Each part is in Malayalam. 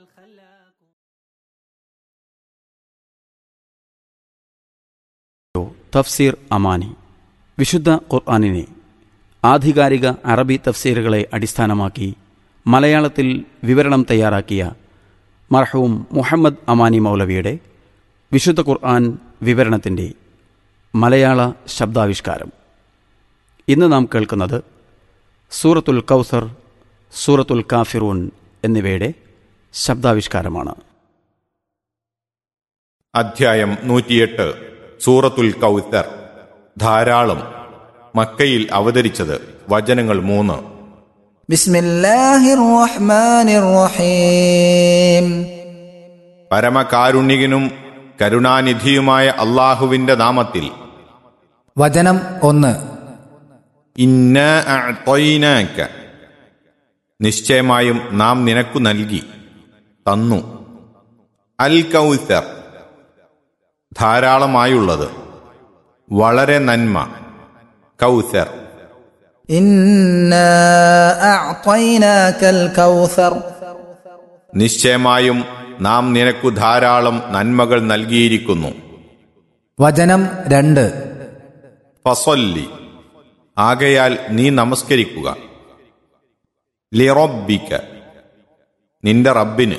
തഫ്സീർ അമാനി വിശുദ്ധ ഖുർആാനിനെ ആധികാരിക അറബി തഫ്സീറുകളെ അടിസ്ഥാനമാക്കി മലയാളത്തിൽ വിവരണം തയ്യാറാക്കിയ മർഹൂം മുഹമ്മദ് അമാനി മൗലവിയുടെ വിശുദ്ധ ഖുർആൻ വിവരണത്തിൻ്റെ മലയാള ശബ്ദാവിഷ്കാരം ഇന്ന് നാം കേൾക്കുന്നത് സൂറത്തുൽ കൗസർ സൂറത്തുൽ കാഫിറൂൻ എന്നിവയുടെ ശബ്ദാവിഷ്കാരമാണ് അധ്യായം നൂറ്റിയെട്ട് സൂറത്തുൽ കൗത്തർ ധാരാളം മക്കയിൽ അവതരിച്ചത് വചനങ്ങൾ മൂന്ന് بسم الله الرحمن الرحيم പരമകാരുണ്യകനും കരുണാനിധിയുമായ അള്ളാഹുവിന്റെ നാമത്തിൽ വചനം ഒന്ന് ഇന്ന അഅ്തൈനാക. നിശ്ചയമായും നാം നിനക്കു നൽകി തന്നു അൽ കൗത്തർ ധാരാളമായുള്ളത് വളരെ നന്മ കൗത്തർ إنا أعطيناك الكوثر നിശ്ചയമായും നാം നിനക്കു ധാരാളം നന്മകൾ നൽകിയിരിക്കുന്നു വചനം രണ്ട് ഫസൊല്ലി ആകയാൽ നീ നമസ്കരിക്കുക ലിറബിക്ക നിന്റെ റബ്ബിന്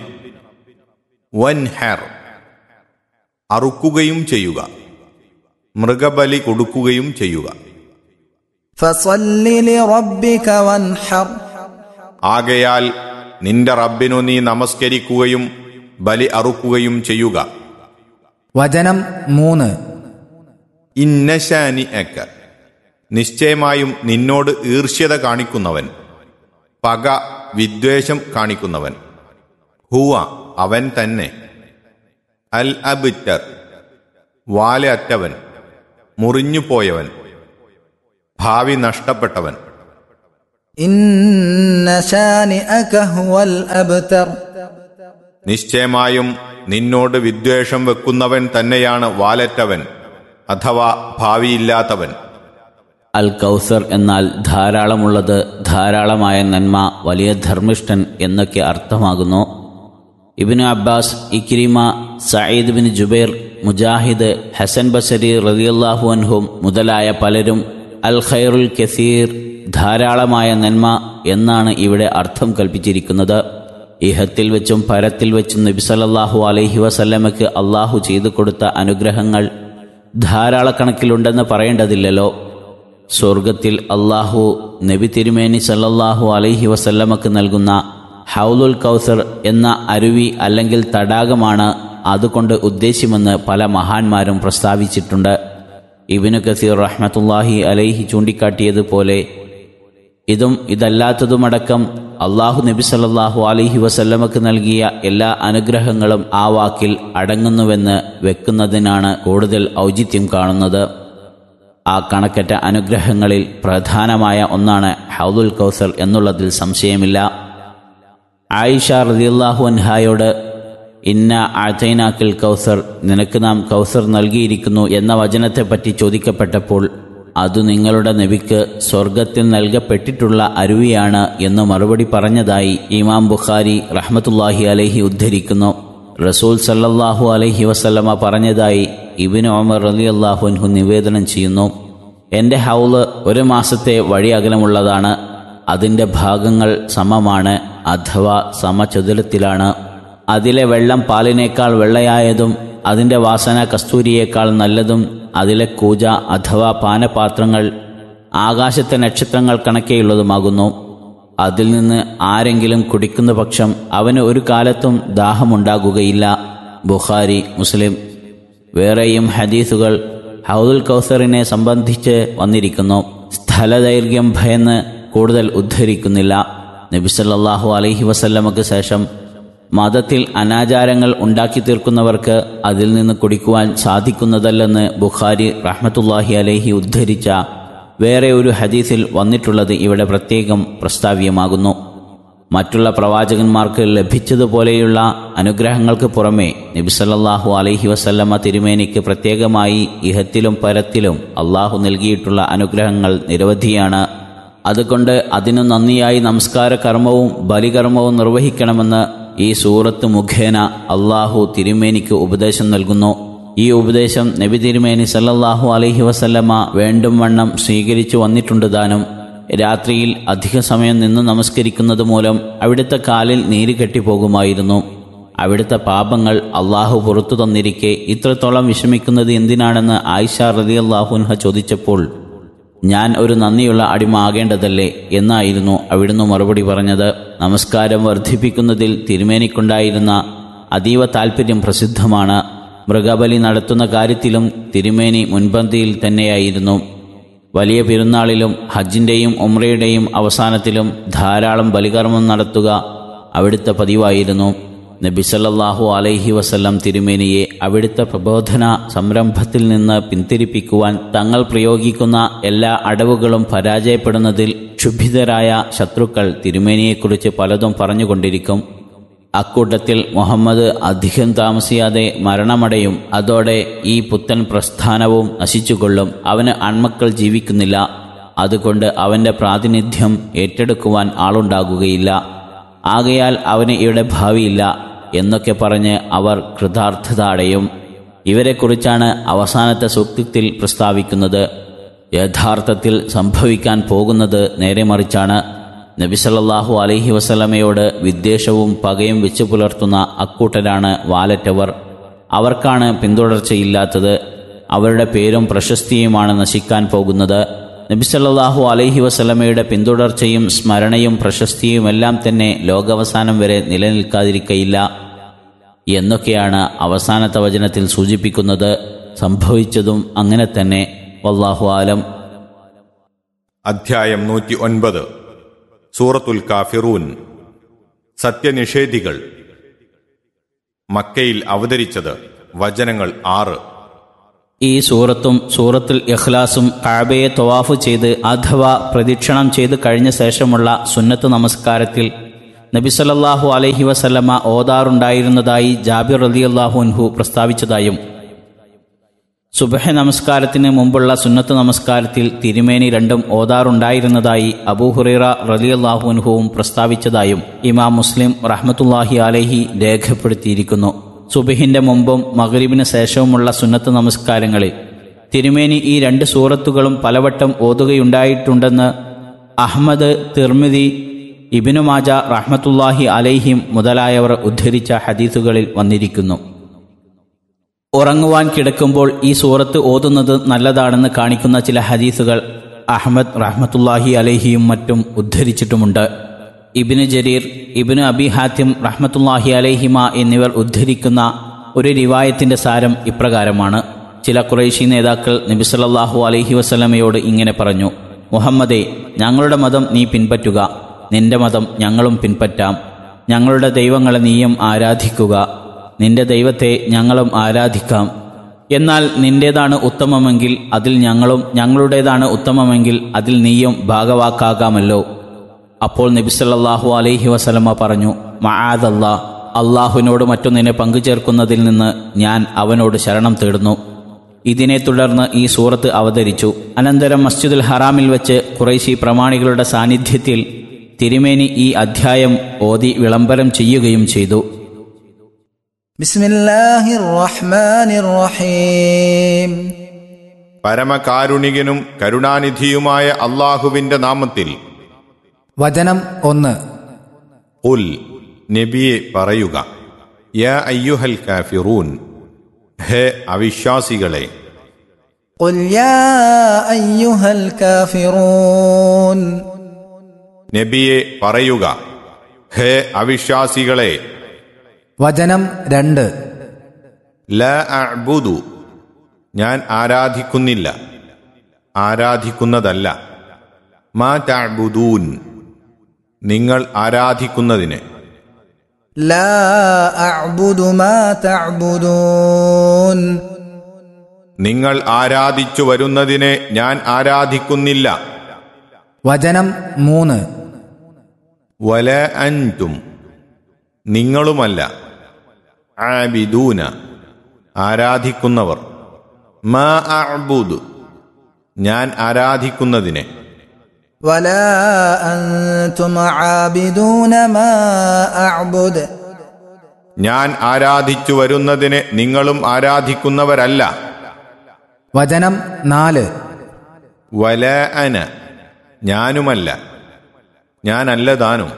വൻഹർ അറുക്കുകയും ചെയ്യുക മൃഗബലി കൊടുക്കുകയും ചെയ്യുക فصل لربك وانحر ആകയാൽ നിന്റെ റബ്ബിനു നീ നമസ്കരിക്കുകയും ബലി അറുക്കുകയും ചെയ്യുക വചനം മൂന്ന് ഇന്നശാനി അക്ക നിശ്ചയമായും നിന്നോട് ഈർഷ്യത കാണിക്കുന്നവൻ പക വിദ്വേഷം കാണിക്കുന്നവൻ ഹുവ അവൻ തന്നെ അൽ അബിറ്റർ വാല അറ്റവൻ മുറിഞ്ഞുപോയവൻ ഭാവി നഷ്ടപ്പെട്ടവൻ إن شانئك هو الأبتر നിശ്ചയമായും നിന്നോട് വിദ്വേഷം വെക്കുന്നവൻ തന്നെയാണ് വാലറ്റവൻ അഥവാ ഭാവിയില്ലാത്തവൻ അൽ കൗസർ എന്നാൽ ധാരാളമുള്ളത് ധാരാളമായ നന്മ വലിയ ധർമ്മിഷ്ഠൻ എന്നൊക്കെ അർത്ഥമാകുന്നു Ibn Abbas Ikrima Sayyid bin Jubair Mujahid Hasan Basari റളിയല്ലാഹു അൻഹും മുതലായ പലരും അൽ ഖൈറുൽ കസീർ ധാരാളമായ നന്മ എന്നാണ് ഇവിടെ അർത്ഥം കൽപ്പിച്ചിരിക്കുന്നത് ഇഹത്തിൽ വെച്ചും പരത്തിൽ വെച്ചും നബി സല്ലല്ലാഹു അലൈഹി വസല്ലമയ്ക്ക് അള്ളാഹു ചെയ്തു കൊടുത്ത അനുഗ്രഹങ്ങൾ ധാരാളക്കണക്കിലുണ്ടെന്ന് പറയേണ്ടതില്ലല്ലോ സ്വർഗത്തിൽ അള്ളാഹു നബി തിരുമേനി സല്ലല്ലാഹു അലൈഹി വസല്ലമക്ക് നൽകുന്ന ഹൗലുൽ കൗസർ എന്ന അരുവി അല്ലെങ്കിൽ തടാകമാണ് അതുകൊണ്ട് ഉദ്ദേശ്യമെന്ന് പല മഹാന്മാരും പ്രസ്താവിച്ചിട്ടുണ്ട് ഇബിനു കസീർ റഹ്മത്തുല്ലാഹി അലൈഹി ചൂണ്ടിക്കാട്ടിയതുപോലെ ഇതും ഇതല്ലാത്തതുമടക്കം അള്ളാഹു നബി സല്ലല്ലാഹു അലൈഹി വസല്ലമക്ക് നൽകിയ എല്ലാ അനുഗ്രഹങ്ങളും ആ വാക്കിൽ അടങ്ങുന്നുവെന്ന് വെക്കുന്നതിനാണ് കൂടുതൽ ഔചിത്യം കാണുന്നത് ആ കണക്കറ്റ അനുഗ്രഹങ്ങളിൽ പ്രധാനമായ ഒന്നാണ് ഹൗദുൽ കൗസർ എന്നുള്ളതിൽ സംശയമില്ല ആയിഷ റളിയല്ലാഹു അൻഹായോട് ഇന്ന ആഴ്ത്തൈനാക്കിൽ കൗസർ നിനക്ക് നാം കൗസർ നൽകിയിരിക്കുന്നു എന്ന വചനത്തെപ്പറ്റി ചോദിക്കപ്പെട്ടപ്പോൾ അത് നിങ്ങളുടെ നബിക്ക് സ്വർഗത്തിൽ നൽകപ്പെട്ടിട്ടുള്ള അരുവിയാണ് എന്ന് മറുപടി പറഞ്ഞതായി ഇമാം ബുഖാരി റഹ്മത്തുല്ലാഹി അലൈഹി ഉദ്ധരിക്കുന്നു റസൂൽ സല്ലല്ലാഹു അലൈഹി വസല്ലമ പറഞ്ഞതായി ഇബിന് ഒമർ റലി അൻഹു നിവേദനം ചെയ്യുന്നു എൻ്റെ ഹൗല് ഒരു മാസത്തെ വഴി അകലമുള്ളതാണ് അതിൻ്റെ ഭാഗങ്ങൾ സമമാണ് അഥവാ സമചതുരത്തിലാണ് അതിലെ വെള്ളം പാലിനേക്കാൾ വെള്ളയായതും അതിൻ്റെ വാസന കസ്തൂരിയേക്കാൾ നല്ലതും അതിലെ കൂജ അഥവാ പാനപാത്രങ്ങൾ ആകാശത്തെ നക്ഷത്രങ്ങൾ കണക്കെയുള്ളതുമാകുന്നു അതിൽ നിന്ന് ആരെങ്കിലും കുടിക്കുന്ന പക്ഷം അവന് ഒരു കാലത്തും ദാഹമുണ്ടാകുകയില്ല ബുഖാരി മുസ്ലിം വേറെയും ഹദീസുകൾ ഹൗദുൽ കൗസറിനെ സംബന്ധിച്ച് വന്നിരിക്കുന്നു സ്ഥലദൈർഘ്യം ഭയന്ന് കൂടുതൽ ഉദ്ധരിക്കുന്നില്ല നബിസല്ലാഹു അലൈഹി വസല്ലമക്ക് ശേഷം മതത്തിൽ അനാചാരങ്ങൾ ഉണ്ടാക്കി തീർക്കുന്നവർക്ക് അതിൽ നിന്ന് കുടിക്കുവാൻ സാധിക്കുന്നതല്ലെന്ന് ബുഖാരി റഹ്മത്തുല്ലാഹി അലൈഹി ഉദ്ധരിച്ച വേറെ ഒരു ഹദീസിൽ വന്നിട്ടുള്ളത് ഇവിടെ പ്രത്യേകം പ്രസ്താവ്യമാകുന്നു മറ്റുള്ള പ്രവാചകന്മാർക്ക് ലഭിച്ചതുപോലെയുള്ള അനുഗ്രഹങ്ങൾക്ക് പുറമെ നബിസല്ലാഹു അലൈഹി വസല്ലമ്മ തിരുമേനിക്ക് പ്രത്യേകമായി ഇഹത്തിലും പരത്തിലും അള്ളാഹു നൽകിയിട്ടുള്ള അനുഗ്രഹങ്ങൾ നിരവധിയാണ് അതുകൊണ്ട് അതിനു നന്ദിയായി നമസ്കാര കർമ്മവും ബലികർമ്മവും നിർവഹിക്കണമെന്ന് ഈ സൂറത്ത് മുഖേന അള്ളാഹു തിരുമേനിക്ക് ഉപദേശം നൽകുന്നു ഈ ഉപദേശം നബി തിരുമേനി സല്ലല്ലാഹു അലൈഹി വസല്ലമ വേണ്ടും വണ്ണം സ്വീകരിച്ചു വന്നിട്ടുണ്ട് താനും രാത്രിയിൽ അധിക സമയം നിന്ന് നമസ്കരിക്കുന്നത് മൂലം അവിടുത്തെ കാലിൽ നീര് കെട്ടിപ്പോകുമായിരുന്നു അവിടുത്തെ പാപങ്ങൾ അള്ളാഹു പുറത്തു തന്നിരിക്കെ ഇത്രത്തോളം വിഷമിക്കുന്നത് എന്തിനാണെന്ന് ആയിഷ റതി അള്ളാഹുൻഹ ചോദിച്ചപ്പോൾ ഞാൻ ഒരു നന്ദിയുള്ള അടിമ ആകേണ്ടതല്ലേ എന്നായിരുന്നു അവിടുന്ന് മറുപടി പറഞ്ഞത് നമസ്കാരം വർദ്ധിപ്പിക്കുന്നതിൽ തിരുമേനിക്കുണ്ടായിരുന്ന അതീവ താൽപ്പര്യം പ്രസിദ്ധമാണ് മൃഗബലി നടത്തുന്ന കാര്യത്തിലും തിരുമേനി മുൻപന്തിയിൽ തന്നെയായിരുന്നു വലിയ പെരുന്നാളിലും ഹജ്ജിൻ്റെയും ഉമ്രയുടെയും അവസാനത്തിലും ധാരാളം ബലികർമ്മം നടത്തുക അവിടുത്തെ പതിവായിരുന്നു നബി സല്ലല്ലാഹു അലൈഹി വസല്ലം തിരുമേനിയെ അവിടുത്തെ പ്രബോധന സംരംഭത്തിൽ നിന്ന് പിന്തിരിപ്പിക്കുവാൻ തങ്ങൾ പ്രയോഗിക്കുന്ന എല്ലാ അടവുകളും പരാജയപ്പെടുന്നതിൽ ക്ഷുഭിതരായ ശത്രുക്കൾ തിരുമേനിയെക്കുറിച്ച് പലതും പറഞ്ഞുകൊണ്ടിരിക്കും അക്കൂട്ടത്തിൽ മുഹമ്മദ് അധികം താമസിയാതെ മരണമടയും അതോടെ ഈ പുത്തൻ പ്രസ്ഥാനവും നശിച്ചുകൊള്ളും അവന് അൺമക്കൾ ജീവിക്കുന്നില്ല അതുകൊണ്ട് അവന്റെ പ്രാതിനിധ്യം ഏറ്റെടുക്കുവാൻ ആളുണ്ടാകുകയില്ല ആകയാൽ അവന് ഇവിടെ ഭാവിയില്ല എന്നൊക്കെ പറഞ്ഞ് അവർ കൃതാർത്ഥത അടയും ഇവരെക്കുറിച്ചാണ് അവസാനത്തെ സൂക്തത്തിൽ പ്രസ്താവിക്കുന്നത് യഥാർത്ഥത്തിൽ സംഭവിക്കാൻ പോകുന്നത് നേരെ മറിച്ചാണ് നബിസല്ലാഹു അലൈഹി വസല്ലമയോട് വിദ്വേഷവും പകയും വെച്ചു പുലർത്തുന്ന അക്കൂട്ടരാണ് വാലറ്റവർ അവർക്കാണ് പിന്തുടർച്ചയില്ലാത്തത് അവരുടെ പേരും പ്രശസ്തിയുമാണ് നശിക്കാൻ പോകുന്നത് നബിസല്ലാഹു അലൈഹി വസല്ലമയുടെ പിന്തുടർച്ചയും സ്മരണയും പ്രശസ്തിയുമെല്ലാം തന്നെ ലോകാവസാനം വരെ നിലനിൽക്കാതിരിക്കയില്ല എന്നൊക്കെയാണ് അവസാനത്തെ വചനത്തിൽ സൂചിപ്പിക്കുന്നത് സംഭവിച്ചതും അങ്ങനെ തന്നെ വല്ലാഹു ആലം അധ്യായം നൂറ്റി ഒൻപത് സൂറത്തുൽ കാഫിറൂൻ സത്യനിഷേധികൾ മക്കയിൽ അവതരിച്ചത് വചനങ്ങൾ ആറ് ഈ സൂറത്തും സൂറത്തുൽ ഇഖ്ലാസും കാബയെ തവാഫ് ചെയ്ത് അഥവാ പ്രദക്ഷിണം ചെയ്ത് കഴിഞ്ഞ ശേഷമുള്ള സുന്നത്ത് നമസ്കാരത്തിൽ നബിസല്ലാഹു അലൈഹി വസല്ലമ ഓതാറുണ്ടായിരുന്നതായി ജാബിർ അലി അൻഹു പ്രസ്താവിച്ചതായും സുബഹ നമസ്കാരത്തിന് മുമ്പുള്ള സുന്നത്ത് നമസ്കാരത്തിൽ തിരുമേനി രണ്ടും ഓതാറുണ്ടായിരുന്നതായി അബൂഹുറൈറ റലിയല്ലാഹുൻഹുവും പ്രസ്താവിച്ചതായും ഇമാം മുസ്ലിം റഹ്മത്തുല്ലാഹി അലഹി രേഖപ്പെടുത്തിയിരിക്കുന്നു സുബഹിന്റെ മുമ്പും മഗ്രിബിന് ശേഷവുമുള്ള സുന്നത്ത് നമസ്കാരങ്ങളിൽ തിരുമേനി ഈ രണ്ട് സൂറത്തുകളും പലവട്ടം ഓതുകയുണ്ടായിട്ടുണ്ടെന്ന് അഹമ്മദ് തിർമിതി ഇബിനു മാജ റഹ്മത്തുല്ലാഹി അലൈഹിം മുതലായവർ ഉദ്ധരിച്ച ഹദീസുകളിൽ വന്നിരിക്കുന്നു ഉറങ്ങുവാൻ കിടക്കുമ്പോൾ ഈ സൂറത്ത് ഓതുന്നത് നല്ലതാണെന്ന് കാണിക്കുന്ന ചില ഹദീസുകൾ അഹമ്മദ് റഹ്മത്തുല്ലാഹി അലഹിയും മറ്റും ഉദ്ധരിച്ചിട്ടുമുണ്ട് ഇബിന് ജരീർ ഇബിന് അബി ഹാത്തിം റഹ്മത്തുല്ലാഹി അലഹിമ എന്നിവർ ഉദ്ധരിക്കുന്ന ഒരു റിവായത്തിന്റെ സാരം ഇപ്രകാരമാണ് ചില കുറേശി നേതാക്കൾ നബിസല്ലാഹു അലഹി വസ്ലമയോട് ഇങ്ങനെ പറഞ്ഞു മുഹമ്മദെ ഞങ്ങളുടെ മതം നീ പിൻപറ്റുക നിന്റെ മതം ഞങ്ങളും പിൻപറ്റാം ഞങ്ങളുടെ ദൈവങ്ങളെ നീയും ആരാധിക്കുക നിന്റെ ദൈവത്തെ ഞങ്ങളും ആരാധിക്കാം എന്നാൽ നിന്റേതാണ് ഉത്തമമെങ്കിൽ അതിൽ ഞങ്ങളും ഞങ്ങളുടേതാണ് ഉത്തമമെങ്കിൽ അതിൽ നീയും ഭാഗവാക്കാകാമല്ലോ അപ്പോൾ നബിസല്ലാഹു അലൈഹി വസലമ പറഞ്ഞു മആദല്ലാ അള്ളാഹുവിനോട് മറ്റൊന്നിനെ പങ്കുചേർക്കുന്നതിൽ നിന്ന് ഞാൻ അവനോട് ശരണം തേടുന്നു ഇതിനെ തുടർന്ന് ഈ സൂറത്ത് അവതരിച്ചു അനന്തരം മസ്ജിദുൽ ഹറാമിൽ വെച്ച് കുറേശി പ്രമാണികളുടെ സാന്നിധ്യത്തിൽ തിരുമേനി ഈ അധ്യായം ഓതി വിളംബരം ചെയ്യുകയും ചെയ്തു بسم الله الرحمن الرحيم പരമകാരുണികനും കരുണാനിധിയുമായ അള്ളാഹുവിന്റെ നാമത്തിൽ വചനം ഒന്ന് ഉൽ നബിയെ പറയുക യാ അയ്യുഹൽ കാഫിറൂൻ ഹേ അവിശ്വാസികളെ قل يا أيها الكافرون നബിയെ പറയുക ഹേ അവിശ്വാസികളെ വചനം രണ്ട് ല അഅ്ബുദു ഞാൻ ആരാധിക്കുന്നില്ല ആരാധിക്കുന്നതല്ല മാ തഅ്ബുദൂൻ നിങ്ങൾ ആരാധിക്കുന്നതിന് لا أعبد ما تعبدون നിങ്ങൾ ആരാധിച്ചു വരുന്നതിനെ ഞാൻ ആരാധിക്കുന്നില്ല വചനം മൂന്ന് വല അൻതും നിങ്ങളുമല്ല ആബിദൂന ആരാധിക്കുന്നവർ മാ അഅ്ബുദു ഞാൻ ആരാധിക്കുന്നതിനെ ولا أنتم عابدون ما أعبد ഞാൻ ആരാധിച്ചു വരുന്നതിനെ നിങ്ങളും ആരാധിക്കുന്നവരല്ല വചനം നാല് വല അന ഞാനുമല്ല ഞാനല്ല താനും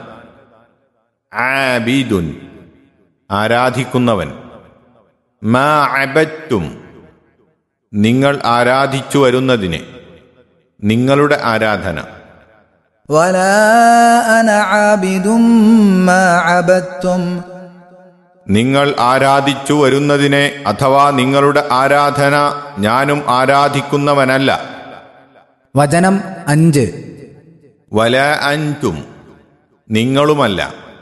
ആബിദുൻ ആരാധിക്കുന്നവൻ മാ അബറ്റും നിങ്ങൾ ആരാധിച്ചു വരുന്നതിനെ നിങ്ങളുടെ ആരാധന ولا أنا عابد ما عبدتم നിങ്ങൾ ആരാധിച്ചു വരുന്നതിനെ അഥവാ നിങ്ങളുടെ ആരാധന ഞാനും ആരാധിക്കുന്നവനല്ല വചനം അഞ്ച് വല അൻതും നിങ്ങളുമല്ല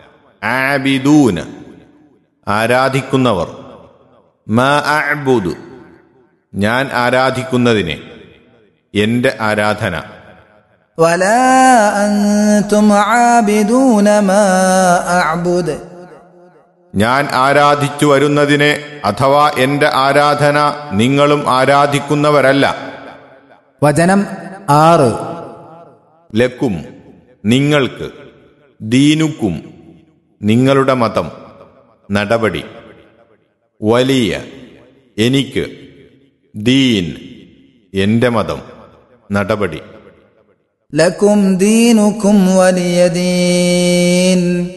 ആബിദൂന് ആരാധിക്കുന്നവർ മ അഅ്ബുദു ഞാൻ ആരാധിക്കുന്നതിനെ എന്റെ ആരാധന ولا أنتم عابدون ما أعبد ഞാൻ ആരാധിച്ചു വരുന്നതിനെ അഥവാ എന്റെ ആരാധന നിങ്ങളും ആരാധിക്കുന്നവരല്ല വചനം ആറ് ലക്കും നിങ്ങൾക്ക് ദീനുക്കും നിങ്ങളുടെ മതം നടപടി വലിയ എനിക്ക് ദീൻ എന്റെ മതം നടപടി لكم دينكم ولي دين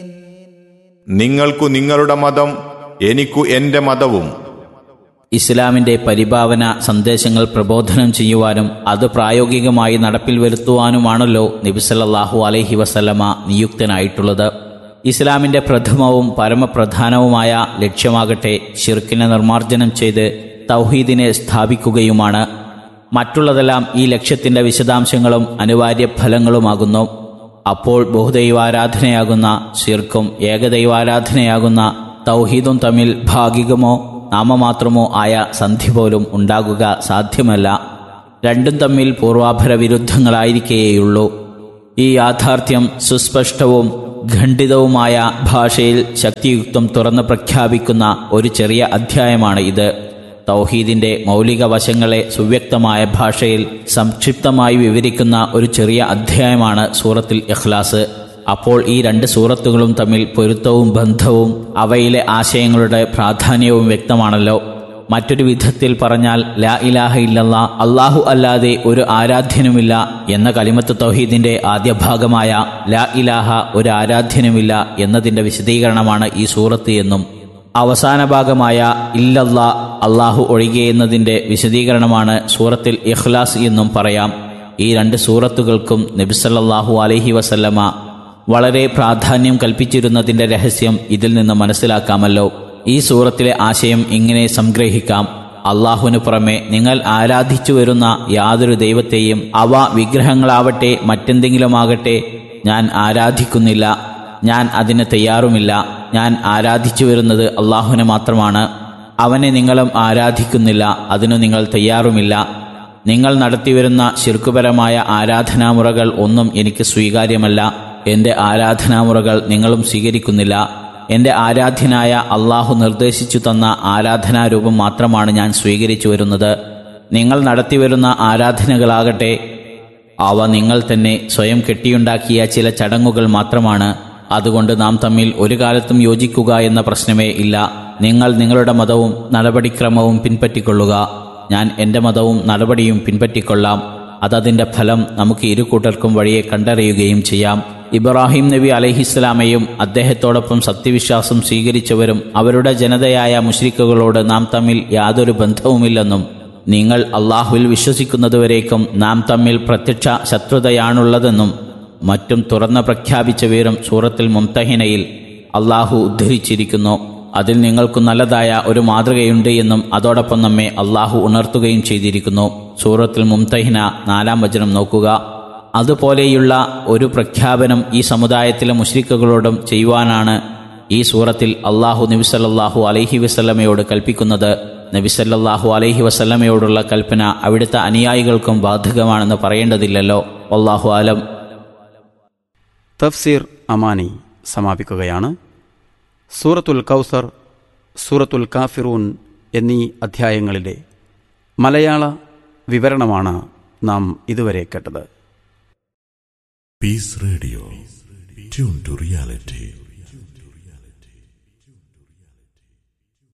നിങ്ങൾക്കു നിങ്ങളുടെ മതം എനിക്കു എന്റെ മതവും ഇസ്ലാമിന്റെ പരിഭാവന സന്ദേശങ്ങൾ പ്രബോധനം ചെയ്യുവാനും അത് പ്രായോഗികമായി നടപ്പിൽ വരുത്തുവാനുമാണല്ലോ നബിസല്ലാഹു അലൈഹി വസല്ലമ നിയുക്തനായിട്ടുള്ളത് ഇസ്ലാമിന്റെ പ്രഥമവും പരമപ്രധാനവുമായ ലക്ഷ്യമാകട്ടെ ഷിർക്കിനെ നിർമ്മാർജ്ജനം ചെയ്ത് തൗഹീദിനെ സ്ഥാപിക്കുകയുമാണ് മറ്റുള്ളതെല്ലാം ഈ ലക്ഷ്യത്തിന്റെ വിശദാംശങ്ങളും അനിവാര്യ ഫലങ്ങളുമാകുന്നു അപ്പോൾ ബഹുദൈവാരാധനയാകുന്ന ശിർക്കും ഏകദൈവാരാധനയാകുന്ന തൗഹീദും തമ്മിൽ ഭാഗികമോ നാമമാത്രമോ ആയ സന്ധി പോലും ഉണ്ടാകുക സാധ്യമല്ല രണ്ടും തമ്മിൽ പൂർവാഭര വിരുദ്ധങ്ങളായിരിക്കേയുള്ളൂ ഈ യാഥാർത്ഥ്യം സുസ്പഷ്ടവും ഖണ്ഡിതവുമായ ഭാഷയിൽ ശക്തിയുക്തം തുറന്ന് പ്രഖ്യാപിക്കുന്ന ഒരു ചെറിയ അധ്യായമാണ് ഇത് തൗഹീദിന്റെ മൗലിക വശങ്ങളെ സുവ്യക്തമായ ഭാഷയിൽ സംക്ഷിപ്തമായി വിവരിക്കുന്ന ഒരു ചെറിയ അധ്യായമാണ് സൂറത്തിൽ ഇഖ്ലാസ് അപ്പോൾ ഈ രണ്ട് സൂറത്തുകളും തമ്മിൽ പൊരുത്തവും ബന്ധവും അവയിലെ ആശയങ്ങളുടെ പ്രാധാന്യവും വ്യക്തമാണല്ലോ മറ്റൊരു വിധത്തിൽ പറഞ്ഞാൽ ലാ ഇലാഹ ഇല്ലല്ലാ അള്ളാഹു അല്ലാതെ ഒരു ആരാധ്യനുമില്ല എന്ന കലിമത്ത് തൗഹീദിന്റെ ആദ്യ ഭാഗമായ ലാ ഇലാഹ ഒരു ആരാധ്യനുമില്ല എന്നതിന്റെ വിശദീകരണമാണ് ഈ സൂറത്ത് എന്നും അവസാന ഭാഗമായ ഇല്ലല്ല അള്ളാഹു ഒഴികെ എന്നതിന്റെ വിശദീകരണമാണ് സൂറത്തിൽ ഇഖ്ലാസ് എന്നും പറയാം ഈ രണ്ട് സൂറത്തുകൾക്കും നബിസല്ലാഹു അലൈഹി വസല്ലമ വളരെ പ്രാധാന്യം കൽപ്പിച്ചിരുന്നതിന്റെ രഹസ്യം ഇതിൽ നിന്ന് മനസ്സിലാക്കാമല്ലോ ഈ സൂറത്തിലെ ആശയം ഇങ്ങനെ സംഗ്രഹിക്കാം അള്ളാഹുവിനു പുറമെ നിങ്ങൾ ആരാധിച്ചു വരുന്ന യാതൊരു ദൈവത്തെയും അവ വിഗ്രഹങ്ങളാവട്ടെ മറ്റെന്തെങ്കിലുമാകട്ടെ ഞാൻ ആരാധിക്കുന്നില്ല ഞാൻ അതിന് തയ്യാറുമില്ല ഞാൻ ആരാധിച്ചു വരുന്നത് അള്ളാഹുവിനെ മാത്രമാണ് അവനെ നിങ്ങളും ആരാധിക്കുന്നില്ല അതിനു നിങ്ങൾ തയ്യാറുമില്ല നിങ്ങൾ നടത്തിവരുന്ന ശിർക്കുപരമായ ആരാധനാമുറകൾ ഒന്നും എനിക്ക് സ്വീകാര്യമല്ല എന്റെ ആരാധനാമുറകൾ നിങ്ങളും സ്വീകരിക്കുന്നില്ല എന്റെ ആരാധ്യനായ അള്ളാഹു നിർദ്ദേശിച്ചു തന്ന ആരാധനാരൂപം മാത്രമാണ് ഞാൻ സ്വീകരിച്ചു വരുന്നത് നിങ്ങൾ നടത്തിവരുന്ന ആരാധനകളാകട്ടെ അവ നിങ്ങൾ തന്നെ സ്വയം കെട്ടിയുണ്ടാക്കിയ ചില ചടങ്ങുകൾ മാത്രമാണ് അതുകൊണ്ട് നാം തമ്മിൽ ഒരു കാലത്തും യോജിക്കുക എന്ന പ്രശ്നമേ ഇല്ല നിങ്ങൾ നിങ്ങളുടെ മതവും നടപടിക്രമവും പിൻപറ്റിക്കൊള്ളുക ഞാൻ എൻ്റെ മതവും നടപടിയും പിൻപറ്റിക്കൊള്ളാം അതതിൻ്റെ ഫലം നമുക്ക് ഇരു കൂട്ടർക്കും വഴിയെ കണ്ടറിയുകയും ചെയ്യാം ഇബ്രാഹിം നബി അലഹിസ്ലാമയും അദ്ദേഹത്തോടൊപ്പം സത്യവിശ്വാസം സ്വീകരിച്ചവരും അവരുടെ ജനതയായ മുഷ്രിക്കുകളോട് നാം തമ്മിൽ യാതൊരു ബന്ധവുമില്ലെന്നും നിങ്ങൾ അള്ളാഹുവിൽ വിശ്വസിക്കുന്നതുവരേക്കും നാം തമ്മിൽ പ്രത്യക്ഷ ശത്രുതയാണുള്ളതെന്നും മറ്റും തുറന്ന് പ്രഖ്യാപിച്ച വീരം സൂറത്തിൽ മുംതഹിനയിൽ അള്ളാഹു ഉദ്ധരിച്ചിരിക്കുന്നു അതിൽ നിങ്ങൾക്ക് നല്ലതായ ഒരു മാതൃകയുണ്ട് എന്നും അതോടൊപ്പം നമ്മെ അള്ളാഹു ഉണർത്തുകയും ചെയ്തിരിക്കുന്നു സൂറത്തിൽ മുംതഹിന നാലാം വചനം നോക്കുക അതുപോലെയുള്ള ഒരു പ്രഖ്യാപനം ഈ സമുദായത്തിലെ മുഷ്രിക്കുകളോടും ചെയ്യുവാനാണ് ഈ സൂറത്തിൽ അള്ളാഹു നബിസല്ലാഹു അലൈഹി വസല്ലമയോട് കൽപ്പിക്കുന്നത് നബിസല്ലാഹു അലൈഹി വസല്ലമയോടുള്ള കൽപ്പന അവിടുത്തെ അനുയായികൾക്കും ബാധകമാണെന്ന് പറയേണ്ടതില്ലല്ലോ അള്ളാഹു അലം തഫ്സീർ അമാനി സമാപിക്കുകയാണ് സൂറത്തുൽ കൗസർ സൂറത്തുൽ കാഫിറൂൻ എന്നീ അധ്യായങ്ങളിലെ മലയാള വിവരണമാണ് നാം ഇതുവരെ കേട്ടത് Peace Radio. Tune to reality.